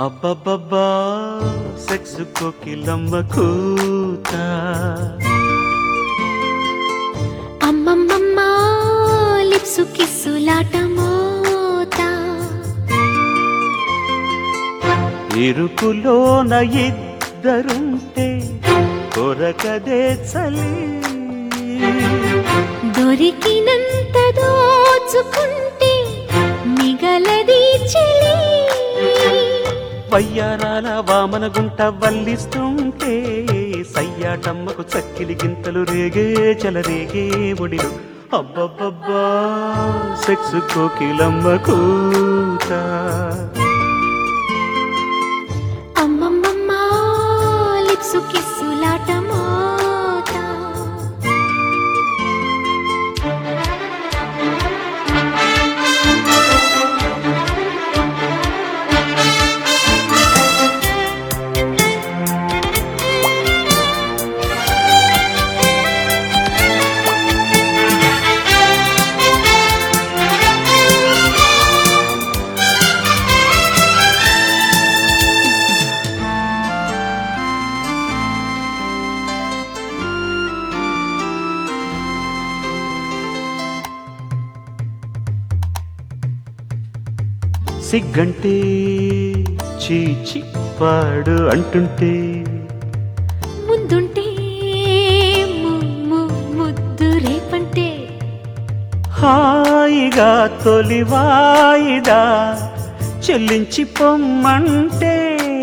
అబ్బబ్బబ్బా సెక్స్ కోకిలమ్మ కూత అమ్మమ్మమ్మ లిప్సు కిస్సులాట మోత ఇరుకులోన ఇద్దరుంటే కొరకదే చలి దొరికినంత దోచుకుంటే మిగలది చెలి వయ్యారాల వామన గుంట వల్లిస్తుంటే సయ్యాటమ్మకు చక్కిలి గింతలు రేగే చలరేగే ఒడిలు అబ్బబ్బబ్బా సెక్స్ కోకిలమ్మ కూత అమ్మమ్మమ్మ లిప్సు కిస్సులాట మోత సిగ్గంటే చీచి పాడు అంటుంటే ముందుంటే ము- ము- ముద్దు రేపంటే హాయిగా తొలి వాయిదా చెల్లించి పొమ్మంటే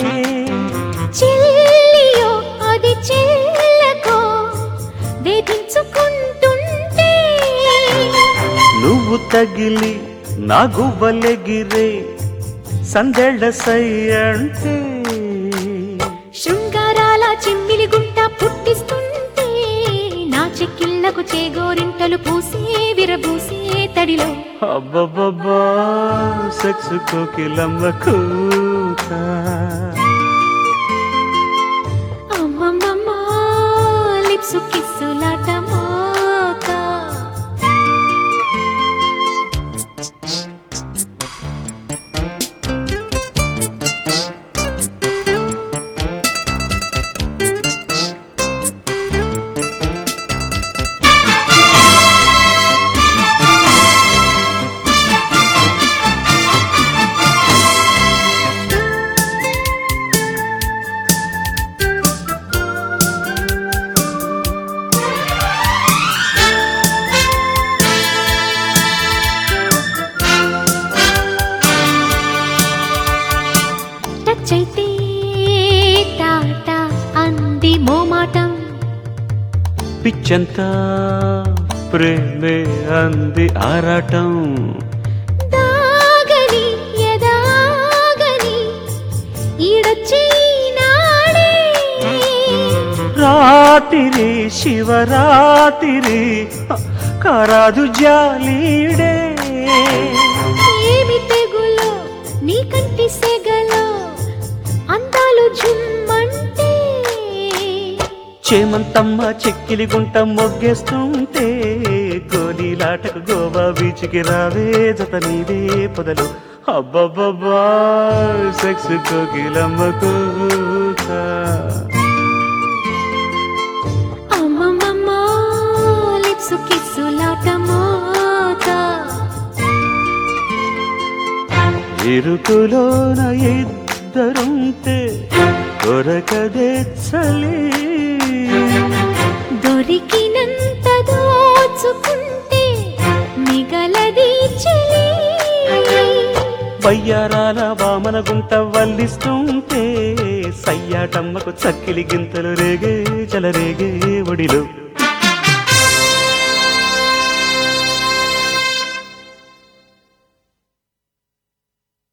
చెల్లియో అది చెల్లకో వేధించుకుంటుంటే నువ్వు తగిలి నా గువ్వలెగిరే సందెళ్ళ సై అంటే శృంగారాల చిమ్మిలి గుంట పుట్టిస్తుంటే నా చెక్కిళ్లకు చేగోరింటలు పూసే విరబూసే తడిలో అబ్బబ్బబ్బా సెక్స్ కోకిలమ్మ కూత అమ్మమ్మమ్మ లిప్సు కిస్సులాట మోత టచ్ అయితే టాటా అంది మోమాటం పిచ్చంతా ప్రేమే అంది ఆరాటం దాగని ఎదాగని ఈడొచ్చి నాడే రాతిరి శివరాతిరి కారాదు జాలీడే ఏమి తెగులో నీ కంటి సెగలో అందాలు జుమ్మంటే చేమంతమ్మ చెక్కిలి గుంట మొగ్గేస్తుంటే కోలీలాటకు గోవా బీచ్కి రావే జత నీదే పొదలు అబ్బబ్బబ్బా సెక్స్ కోకిలమ్మ కూత అమ్మమ్మమ్మ లిప్సు కిస్సులాట మోత ఇరుకులోన ఇద్దరుంటే కొరకదే చలి దొరికినంత దోచుకుంటే మిగలది చెలి వయ్యారాల వామన గుంట వల్లిస్తుంటే సయ్యాటమ్మకు చక్కిలి గింతలు రేగే చలరేగే ఒడిలో